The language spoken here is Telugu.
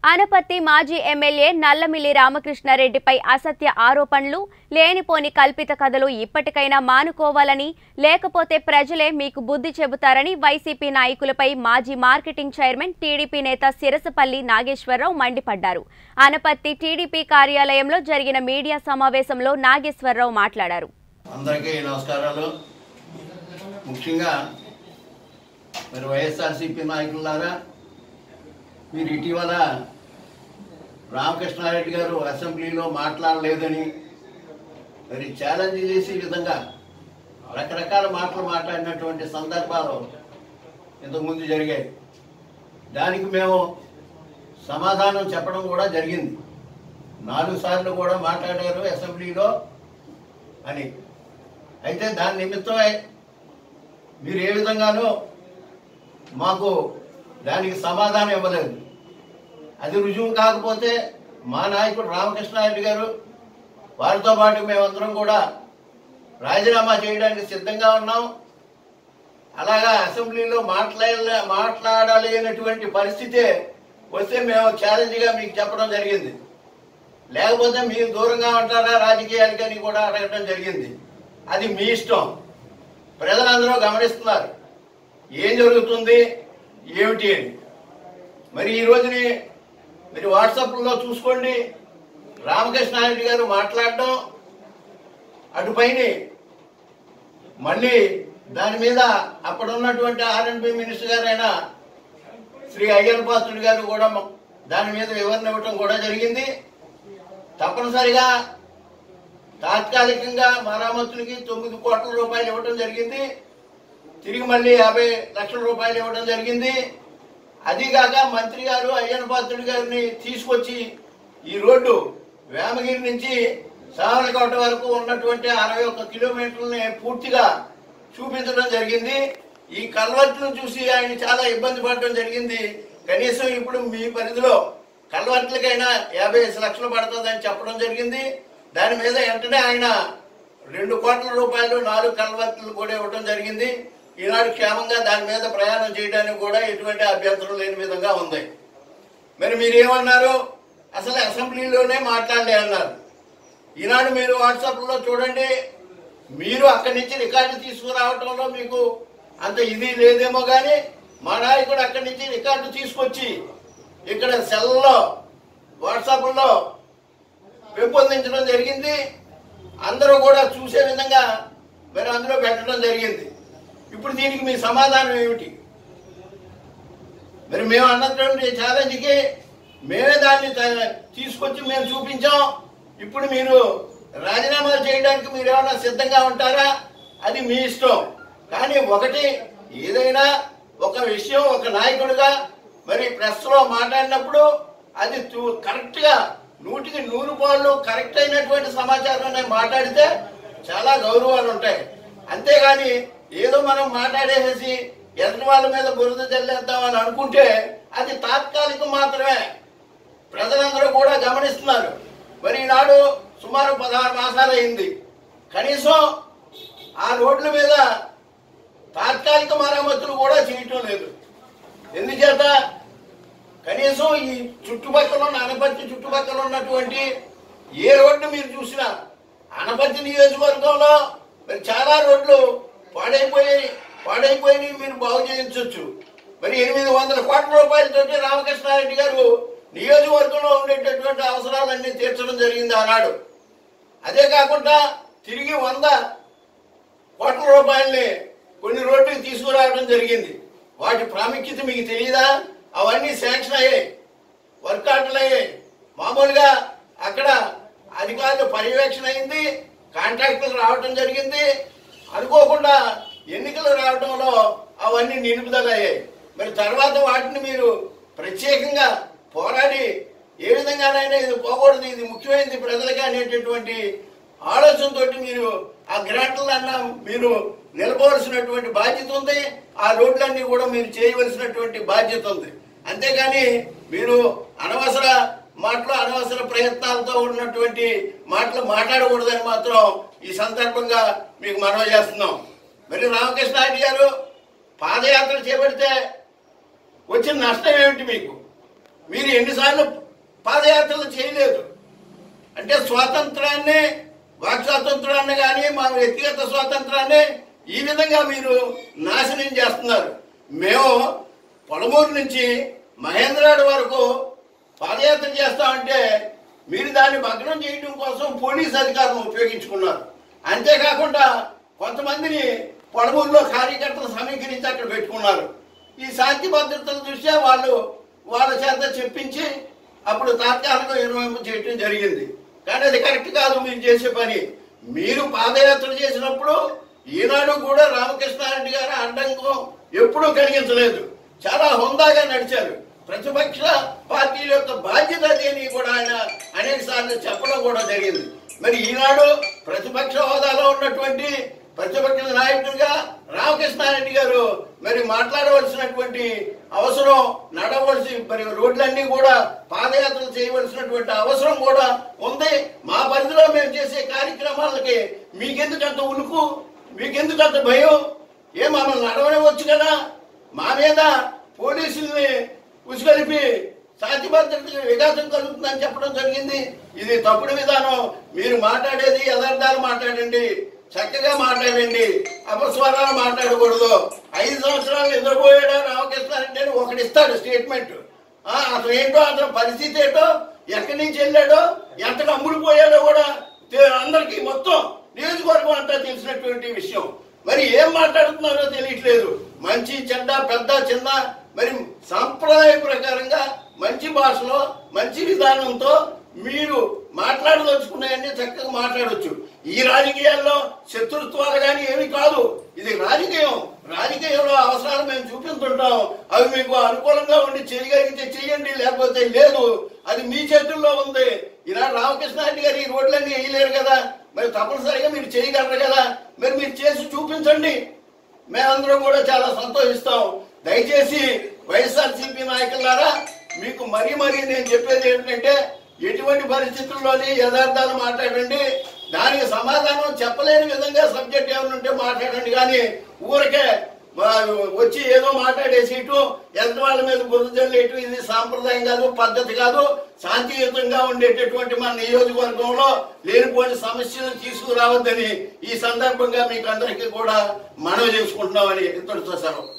అనపత్తి మాజీ ఎమ్మెల్యే నల్లమిల్లి రామకృష్ణారెడ్డిపై అసత్య ఆరోపణలు లేనిపోని కల్పిత కథలు ఇప్పటికైనా మానుకోవాలని లేకపోతే ప్రజలే మీకు బుద్ధి చెబుతారని వైసీపీ నాయకులపై మాజీ మార్కెటింగ్ చైర్మన్ టీడీపీ నేత సిరసపల్లి నాగేశ్వరరావు మండిపడ్డారు అనపత్తి టీడీపీ కార్యాలయంలో జరిగిన మీడియా సమావేశంలో నాగేశ్వరరావు మాట్లాడారు అందరికీ నమస్కారాలు ముఖ్యంగా మరి వైఎస్ఆర్సీపీ నాయకులారా మీరు ఇటీవల రామకృష్ణారెడ్డి గారు అసెంబ్లీలో మాట్లాడలేదని మరి ఛాలెంజ్ చేసే విధంగా రకరకాల మాటలు మాట్లాడినటువంటి సందర్భాలు ఇంతకుముందు జరిగాయి దానికి మేము సమాధానం చెప్పడం కూడా జరిగింది నాలుగు సార్లు కూడా మాట్లాడారు అసెంబ్లీలో అని అయితే దాని నిమిత్తమై మీరు ఏ విధంగానూ మాకు దానికి సమాధానం ఇవ్వలేదు అది రుజువు కాకపోతే మా నాయకుడు రామకృష్ణారెడ్డి గారు వారితో పాటు మేమందరం కూడా రాజీనామా చేయడానికి సిద్ధంగా ఉన్నాం అలాగా అసెంబ్లీలో మాట్లాడ మాట్లాడలేనటువంటి పరిస్థితి వస్తే మేము ఛాలెంజ్గా మీకు చెప్పడం జరిగింది లేకపోతే మీరు దూరంగా ఉంటారా రాజకీయాలకి అని కూడా అడగడం జరిగింది అది మీ ఇష్టం ప్రజలందరూ గమనిస్తున్నారు ఏం జరుగుతుంది ఏమిటి అని మరి ఈ రోజుని మీరు వాట్సాప్లో చూసుకోండి రామకృష్ణారెడ్డి గారు మాట్లాడడం అటుపైన మళ్ళీ దాని మీద అప్పుడున్నటువంటి ఆర్ఎన్బి మినిస్టర్ గారైన శ్రీ అయ్యన్ పాత్రుడు గారు కూడా మ- దాని మీద వివరణ ఇవ్వటం కూడా జరిగింది తప్పనిసరిగా తాత్కాలికంగా మరామతులకి తొమ్మిది కోట్ల రూపాయలు ఇవ్వడం జరిగింది తిరిగి మళ్ళీ యాభై లక్షల రూపాయలు ఇవ్వడం జరిగింది అదిగాక మంత్రి గారు అయ్యన్న పాత్రుడి గారిని తీసుకొచ్చి ఈ రోడ్డు వేమగిరి నుంచి సామలకోట వరకు ఉన్నటువంటి అరవై ఒక్క కిలోమీటర్లని పూర్తిగా చూపించడం జరిగింది ఈ కల్వర్ట్లను చూసి ఆయన చాలా ఇబ్బంది పడడం జరిగింది కనీసం ఇప్పుడు మీ పరిధిలో కల్వర్ట్లకైనా యాభై ఐదు లక్షలు పడుతుందని చెప్పడం జరిగింది దాని మీద వెంటనే ఆయన రెండు కోట్ల రూపాయలు నాలుగు కల్వర్ట్లు కూడా ఇవ్వడం జరిగింది ఈనాడు క్షేమంగా దాని మీద ప్రయాణం చేయడానికి కూడా ఎటువంటి అభ్యంతరం లేని విధంగా ఉంది మరి మీరేమన్నారు అసలు అసెంబ్లీలోనే మాట్లాడలే అన్నారు ఈనాడు మీరు వాట్సాప్లో చూడండి మీరు అక్కడి నుంచి రికార్డు తీసుకురావటంలో మీకు అంత ఇది లేదేమో కానీ మా నాయకుడు అక్కడి నుంచి రికార్డు తీసుకొచ్చి ఇక్కడ సెల్లో వాట్సాప్లో పెంపొందించడం జరిగింది అందరూ కూడా చూసే విధంగా మరి అందులో పెట్టడం జరిగింది ఇప్పుడు దీనికి మీ సమాధానం ఏమిటి మరి మేము అన్నటువంటి ఛాలెంజ్కి మేమే దాన్ని త- తీసుకొచ్చి మేము చూపించాం ఇప్పుడు మీరు రాజీనామా చేయడానికి మీరు ఏమైనా సిద్ధంగా ఉంటారా అది మీ ఇష్టం కానీ ఒకటి ఏదైనా ఒక విషయం ఒక నాయకుడిగా మరి ప్రెస్లో మాట్లాడినప్పుడు అది తు- కరెక్ట్గా నూటికి నూరు పాళ్ళు కరెక్ట్ అయినటువంటి సమాచారాన్ని మాట్లాడితే చాలా గౌరవాలు ఉంటాయి అంతేగాని ఏదో మనం మాట్లాడేసేసి ఎదుటి వాళ్ళ మీద బురద చల్లేద్దామని అనుకుంటే అది తాత్కాలికం మాత్రమే ప్రజలందరూ కూడా గమనిస్తున్నారు మరి ఈనాడు సుమారు పదహారు మాసాలు అయింది కనీసం ఆ రోడ్ల మీద తాత్కాలిక మరమ్మతులు కూడా చేయటం లేదు ఎందుచేత కనీసం ఈ చుట్టుపక్కల ఉన్న అనపర్తి చుట్టుపక్కల ఉన్నటువంటి ఏ రోడ్డు మీరు చూసినా అనపర్తి నియోజకవర్గంలో మరి చాలా రోడ్లు పాడైపోయి పాడైపోయి మీరు బాగు చేయించవచ్చు మరి ఎనిమిది వందల కోట్ల రూపాయలతోటి రామకృష్ణారెడ్డి గారు నియోజకవర్గంలో ఉండేటటువంటి అవసరాలన్నీ తీర్చడం జరిగింది ఆనాడు అదే కాకుండా తిరిగి వంద కోట్ల రూపాయల్ని కొన్ని రోడ్లకు తీసుకురావడం జరిగింది వాటి ప్రాముఖ్యత మీకు తెలియదా అవన్నీ శాంక్షన్ అయ్యాయి వర్క్ ఆర్డర్లు అయ్యాయి మామూలుగా అక్కడ అధికారులు పర్యవేక్షణ అయింది కాంట్రాక్టులు రావడం జరిగింది అనుకోకుండా ఎన్నికలు రావడంలో అవన్నీ నిలుపుదల అయ్యాయి మరి తర్వాత వాటిని మీరు ప్రత్యేకంగా పోరాడి ఏ విధంగానైనా ఇది పోకూడదు ఇది ముఖ్యమైనది ప్రజలకి అనేటటువంటి ఆలోచనతో మీరు ఆ గ్రాంట్లన్నా మీరు నిలబవలసినటువంటి బాధ్యత ఉంది ఆ రోడ్లన్నీ కూడా మీరు చేయవలసినటువంటి బాధ్యత ఉంది అంతేగాని మీరు అనవసర మాటలు అనవసర ప్రయత్నాలతో ఉన్నటువంటి మాటలు మాట్లాడకూడదని మాత్రం ఈ సందర్భంగా మీకు మనవి చేస్తున్నాం మరి రామకృష్ణారెడ్డి గారు పాదయాత్ర చేపడితే వచ్చిన నష్టం ఏమిటి మీకు మీరు ఎన్నిసార్లు పాదయాత్రలు చేయలేదు అంటే స్వాతంత్రాన్ని వాక్ స్వాతంత్రాన్ని కానీ మా వ్యక్తిగత స్వాతంత్రాన్ని ఈ విధంగా మీరు నాశనం చేస్తున్నారు మేము పొలమూరు నుంచి మహేంద్రాడు వరకు పాదయాత్ర చేస్తామంటే మీరు దాన్ని భగ్నం చేయడం కోసం పోలీస్ అధికారులను ఉపయోగించుకున్నారు అంతేకాకుండా కొంతమందిని పొలమూరులో కార్యకర్తలు సమీకరించి అక్కడ పెట్టుకున్నారు ఈ శాంతి భద్రతల దృష్ట్యా వాళ్ళు వాళ్ళ చేత చెప్పించి అప్పుడు తాత్కాలిక నిర్వహింపు చేయటం జరిగింది కానీ అది కరెక్ట్ కాదు మీరు చేసే పని మీరు పాదయాత్ర చేసినప్పుడు ఈనాడు కూడా రామకృష్ణారెడ్డి గారు అడ్డంకం ఎప్పుడూ కలిగించలేదు చాలా హుందాగా నడిచారు ప్రతిపక్ష పార్టీల యొక్క బాధ్యత అది అని కూడా ఆయన అనేక సార్లు చెప్పడం కూడా జరిగింది మరి ఈనాడు ప్రతిపక్ష హోదాలో ఉన్నటువంటి ప్రతిపక్ష నాయకుడిగా రామకృష్ణారెడ్డి గారు మరి మాట్లాడవలసినటువంటి అవసరం నడవలసి మరి రోడ్లన్నీ కూడా పాదయాత్రలు చేయవలసినటువంటి అవసరం కూడా ఉంది మా పరిధిలో మేము చేసే కార్యక్రమాలకి మీకెందుకు అంత ఉలుకు మీకెందుకు అంత భయం ఏ మమ్మల్ని నడవనివచ్చు కదా మా మీద పోలీసుల్ని ఉసుగలిపి శాంతి భద్రతకి విఘాతం కలుగుతుందని చెప్పడం జరిగింది ఇది తప్పుడు విధానం మీరు మాట్లాడేది యథార్థాలు మాట్లాడండి చక్కగా మాట్లాడండి అపస్వరాలు మాట్లాడకూడదు ఐదు సంవత్సరాలు నిద్రపోయాడా రామకృష్ణారెడ్డి అని ఒకటి ఇస్తాడు స్టేట్మెంట్ ఆ, అతను ఏంటో అతని పరిస్థితి ఏంటో ఎక్కడి నుంచి వెళ్ళాడో ఎంతకు అమ్ముడు పోయాడో కూడా తె- అందరికీ మొత్తం నియోజకవర్గం అంతా తెలిసినటువంటి విషయం మరి ఏం మాట్లాడుతున్నారో తెలియట్లేదు మంచి చెడ్డ పెద్ద చిన్న మరి సాంప్రదాయ ప్రకారంగా మంచి భాషలో మంచి విధానంతో మీరు మాట్లాడదలుచుకున్నాయన్నీ చక్కగా మాట్లాడొచ్చు ఈ రాజకీయాల్లో శత్రుత్వాలు కానీ ఏమి కాదు ఇది రాజకీయం రాజకీయంలో అవసరాలు మేము చూపిస్తుంటాం అవి మీకు అనుకూలంగా ఉండి చేయగలిగితే చెయ్యండి లేకపోతే లేదు అది మీ చేతుల్లో ఉంది ఇలా రామకృష్ణారెడ్డి గారు ఈ రోడ్లన్నీ వేయలేరు కదా మరి తప్పనిసరిగా మీరు చేయగలరు కదా మరి మీరు చేసి చూపించండి మేమందరం కూడా చాలా సంతోషిస్తాం దయచేసి వైఎస్ఆర్సీపీ నాయకులారా మీకు మరీ మరీ నేను చెప్పేది ఏంటంటే ఎటువంటి పరిస్థితుల్లోని యథార్థాలు మాట్లాడండి దానికి సమాధానం చెప్పలేని విధంగా సబ్జెక్ట్ ఏమైనా ఉంటే మాట్లాడండి కానీ ఊరికే మా- వచ్చి ఏదో మాట్లాడేసి ఇటు ఎదుటి వాళ్ళ మీద బురద జల్లేటు ఇది సాంప్రదాయం కాదు పద్ధతి కాదు శాంతియుతంగా ఉండేటటువంటి మన నియోజకవర్గంలో లేనిపోని సమస్యలు తీసుకురావద్దని ఈ సందర్భంగా మీకు అందరికీ కూడా మనవి చేసుకుంటున్నామని ఇతరుతో సెలవు